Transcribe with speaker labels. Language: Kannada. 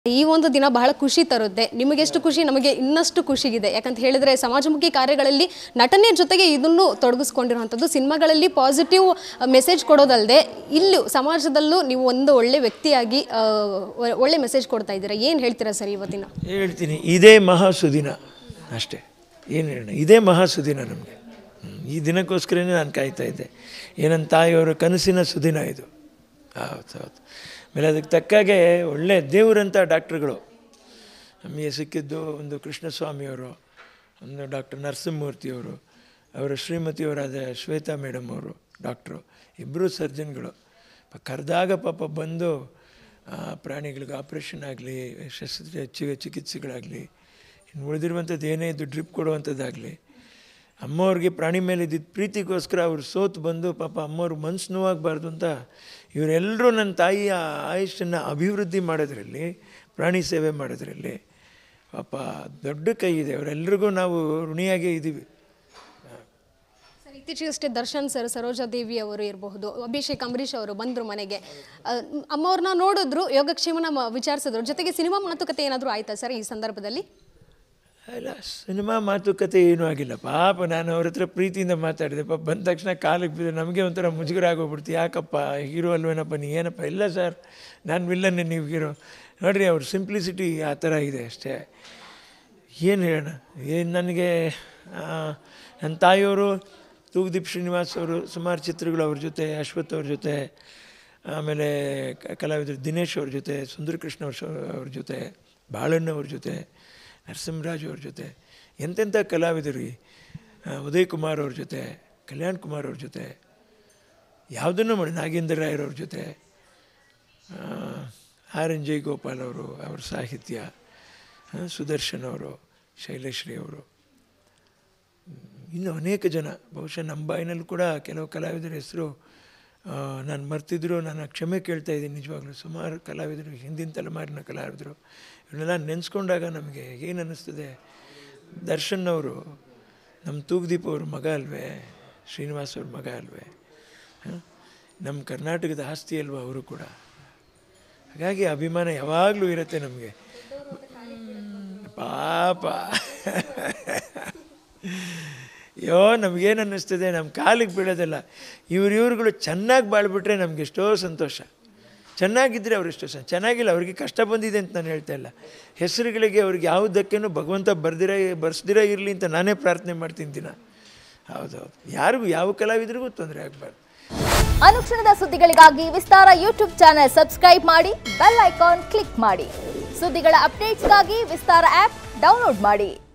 Speaker 1: ಈ ಒಂದು ದಿನ ಬಹಳ ಖುಷಿ ತರುತ್ತೆ ನಿಮಗೆಷ್ಟು ಖುಷಿ ನಮಗೆ ಇನ್ನಷ್ಟು ಖುಷಿಗಿದೆ ಯಾಕಂತ ಹೇಳಿದ್ರೆ ಸಮಾಜಮುಖಿ ಕಾರ್ಯಗಳಲ್ಲಿ ನಟನೆ ಜೊತೆಗೆ ಇದನ್ನು ತೊಡಗಿಸ್ಕೊಂಡಿರುವಂಥದ್ದು ಸಿನಿಮಾಗಳಲ್ಲಿ ಪಾಸಿಟಿವ್ ಮೆಸೇಜ್ ಕೊಡೋದಲ್ಲದೆ ಇಲ್ಲೂ ಸಮಾಜದಲ್ಲೂ ನೀವು ಒಂದು ಒಳ್ಳೆ ವ್ಯಕ್ತಿಯಾಗಿ ಆ, ಒ- ಒಳ್ಳೆ ಮೆಸೇಜ್ ಕೊಡ್ತಾ ಇದ್ದೀರಾ ಏನು ಹೇಳ್ತೀರಾ ಸರ್ ಇವತ್ತಿನ
Speaker 2: ಹೇಳ್ತೀನಿ ಇದೇ ಮಹಾ ಸುದಿನ ಅಷ್ಟೇ ಏನು ಹೇಳೋಣ ಇದೇ ಮಹಾ ಸುದಿನ ನಮಗೆ ಈ ದಿನಕ್ಕೋಸ್ಕರನೇ ನಾನು ಕಾಯ್ತಾ ಇದ್ದೆ ಏನನ್ನ ತಾಯಿಯವರ ಕನಸಿನ ಸುದಿನ ಇದು ಹೌದು ಹೌದು ಆಮೇಲೆ ಅದಕ್ಕೆ ತಕ್ಕಾಗೆ ಒಳ್ಳೆ ದೇವರಂಥ ಡಾಕ್ಟ್ರುಗಳು ನಮಗೆ ಸಿಕ್ಕಿದ್ದು ಒಂದು ಕೃಷ್ಣಸ್ವಾಮಿಯವರು ಒಂದು ಡಾಕ್ಟರ್ ನರಸಿಂಹಮೂರ್ತಿಯವರು ಅವರ ಶ್ರೀಮತಿಯವರಾದ ಶ್ವೇತಾ ಮೇಡಮ್ ಅವರು ಡಾಕ್ಟ್ರು ಇಬ್ಬರು ಸರ್ಜನ್ಗಳು ಪ- ಕರೆದಾಗ ಪಾಪ ಬಂದು ಆ, ಪ್ರಾಣಿಗಳಿಗೆ ಆಪ್ರೇಷನ್ ಆಗಲಿ ಶಸ್ತ್ರ ಚಿ ಚಿಕಿತ್ಸೆಗಳಾಗಲಿ ಇನ್ನು ಉಳಿದಿರುವಂಥದ್ದು ಏನೇ ಇದು ಡ್ರಿಪ್ ಕೊಡುವಂಥದ್ದಾಗಲಿ ಅಮ್ಮವ್ರಿಗೆ ಪ್ರಾಣಿ ಮೇಲೆ ಇದ್ದಿದ್ದ ಪ್ರೀತಿಗೋಸ್ಕರ ಅವ್ರು ಸೋತು ಬಂದು ಪಾಪ ಅಮ್ಮವ್ರ ಮನ್ಸು ನೋವಾಗಬಾರ್ದು ಅಂತ ಇವರೆಲ್ಲರೂ ನನ್ನ ತಾಯಿಯ ಆಯುಷನ್ನು ಅಭಿವೃದ್ಧಿ ಮಾಡೋದ್ರಲ್ಲಿ ಪ್ರಾಣಿ ಸೇವೆ ಮಾಡೋದ್ರಲ್ಲಿ ಪಾಪ ದೊಡ್ಡ ಕೈ ಇದೆ ಅವರೆಲ್ಲರಿಗೂ ನಾವು ಋಣಿಯಾಗೇ ಇದ್ದೀವಿ
Speaker 1: ಸರ್ ಇತ್ತೀಚೆಗಷ್ಟೇ ದರ್ಶನ್ ಸರ್ ಸರೋಜಾ ದೇವಿ ಅವರು ಇರಬಹುದು ಅಭಿಷೇಕ್ ಅಂಬರೀಷ್ ಅವರು ಬಂದರು ಮನೆಗೆ ಆ, ಅಮ್ಮವ್ರನ್ನ ನೋಡಿದ್ರು ಯೋಗಕ್ಷೇಮನ ಮ- ವಿಚಾರಿಸಿದ್ರು ಜೊತೆಗೆ ಸಿನಿಮಾ ಮಾತುಕತೆ ಏನಾದರೂ ಆಯ್ತಾ ಸರ್ ಈ ಸಂದರ್ಭದಲ್ಲಿ
Speaker 2: ಅಲ್ಲ ಸಿನಿಮಾ ಮಾತುಕತೆ ಏನೂ ಆಗಿಲ್ಲ ಪಾಪ ನಾನು ಅವ್ರ ಹತ್ರ ಪ್ರೀತಿಯಿಂದ ಮಾತಾಡಿದೆ ಪಾಪ ಬಂದ ತಕ್ಷಣ ಕಾಲಿಗೆ ಬಿದ್ದು ನಮಗೆ ಒಂಥರ ಮುಜುಗರ ಆಗೋಗ್ಬಿಡ್ತು ಯಾಕಪ್ಪ ಹೀರೋ ಅಲ್ವೇನಪ್ಪ ನೀ ಏನಪ್ಪ ಇಲ್ಲ ಸರ್ ನಾನು ವಿಲ್ಲನ್ನೇ ನೀವು ಹೀರೋ ನೋಡಿರಿ ಅವ್ರ ಸಿಂಪ್ಲಿಸಿಟಿ ಆ ಥರ ಇದೆ ಅಷ್ಟೇ ಏನು ಹೇಳೋಣ ಏನು ನನಗೆ ಆ, ನನ್ನ ತಾಯಿಯವರು ತೂಗುದೀಪ್ ಶ್ರೀನಿವಾಸ್ ಅವರು ಸುಮಾರು ಚಿತ್ರಗಳು ಅವ್ರ ಜೊತೆ ಅಶ್ವಥ್ ಅವ್ರ ಜೊತೆ ಆಮೇಲೆ ಕ- ಕಲಾವಿದರು ದಿನೇಶ್ ಅವ್ರ ಜೊತೆ ಸುಂದರ ಕೃಷ್ಣ ಅವ್ರ ಶ- ಅವ್ರ ಜೊತೆ ಬಾಳಣ್ಣ ಅವ್ರ ಜೊತೆ ನರಸಿಂಹರಾಜ್ ಅವ್ರ ಜೊತೆ ಎಂತೆಂಥ ಕಲಾವಿದರು ಈ, ಆ, ಉದಯ್ ಕುಮಾರ್ ಅವ್ರ ಜೊತೆ ಕಲ್ಯಾಣ್ ಕುಮಾರ್ ಅವ್ರ ಜೊತೆ ಯಾವುದನ್ನು ಮಾಡಿ ನಾಗೇಂದ್ರ ರಾಯರವ್ರ ಜೊತೆ ಆ, ಆರ್ ಎನ್ ಜಯಗೋಪಾಲ್ ಅವರು ಅವ್ರ ಸಾಹಿತ್ಯ ಆ, ಸುದರ್ಶನ್ ಅವರು ಶೈಲೇಶ್ರೀ ಅವರು ಇನ್ನು ಅನೇಕ ಜನ ಬಹುಶಃ ನಮ್ಮ ಬಾಯಿನಲ್ಲಿ ಕೂಡ ಕೆಲವು ಕಲಾವಿದರ ಹೆಸರು ನಾನು ಮರ್ತಿದ್ರು ನಾನು ಕ್ಷಮೆ ಕೇಳ್ತಾ ಇದ್ದೀನಿ ನಿಜವಾಗ್ಲೂ ಸುಮಾರು ಕಲಾವಿದರು ಹಿಂದಿನ ತಲೆಮಾರಿನ ಕಲಾವಿದರು ಇವನ್ನೆಲ್ಲ ನೆನೆಸ್ಕೊಂಡಾಗ ನಮಗೆ ಏನು ಅನ್ನಿಸ್ತದೆ ದರ್ಶನ್ ಅವರು ನಮ್ಮ ತೂಗುದೀಪ್ ಅವ್ರ ಮಗ ಅಲ್ವೇ ಶ್ರೀನಿವಾಸ್ ಅವ್ರ ಮಗ ಅಲ್ವೇ ಹ? ನಮ್ಮ ಕರ್ನಾಟಕದ ಆಸ್ತಿ ಅಲ್ವಾ ಅವರು ಕೂಡ ಹಾಗಾಗಿ ಅಭಿಮಾನ ಯಾವಾಗಲೂ ಇರುತ್ತೆ ನಮಗೆ ಪಾಪ ಅಯ್ಯೋ ನಮಗೇನು ಅನ್ನಿಸ್ತದೆ ನಮ್ಮ ಕಾಲಿಗೆ ಬೀಳೋದಿಲ್ಲ ಇವ್ರು ಇವ್ರುಗಳು ಚೆನ್ನಾಗಿ ಬಾಳ್ಬಿಟ್ರೆ ನಮ್ಗೆ ಎಷ್ಟೋ ಸಂತೋಷ ಚೆನ್ನಾಗಿದ್ದರೆ ಅವ್ರು ಎಷ್ಟೋ ಸಂತೋಷ ಚೆನ್ನಾಗಿಲ್ಲ ಅವ್ರಿಗೆ ಕಷ್ಟ ಬಂದಿದೆ ಅಂತ ನಾನು ಹೇಳ್ತಾ ಇಲ್ಲ ಹೆಸರುಗಳಿಗೆ ಅವ್ರಿಗೆ ಯಾವುದಕ್ಕೇನು ಭಗವಂತ ಬರ್ದಿರ ಬರ್ಸ್ದಿರ ಇರಲಿ ಅಂತ ನಾನೇ ಪ್ರಾರ್ಥನೆ ಮಾಡ್ತೀನಿ ದಿನ ಹೌದೌದು ಯಾರಿಗೂ ಯಾವ ಕಲಾವಿದರಿಗೂ ತೊಂದರೆ ಆಗಬಾರ್ದು
Speaker 3: ಅನುಕ್ಷಣದ ಸುದ್ದಿಗಳಿಗಾಗಿ ವಿಸ್ತಾರ ಯೂಟ್ಯೂಬ್ ಚಾನೆಲ್ ಸಬ್ಸ್ಕ್ರೈಬ್ ಮಾಡಿ ಬೆಲ್ ಐಕಾನ್ ಕ್ಲಿಕ್ ಮಾಡಿ ಸುದ್ದಿಗಳ ಅಪ್ಡೇಟ್ಸ್ಗಾಗಿ ವಿಸ್ತಾರ ಆಪ್ ಡೌನ್ಲೋಡ್ ಮಾಡಿ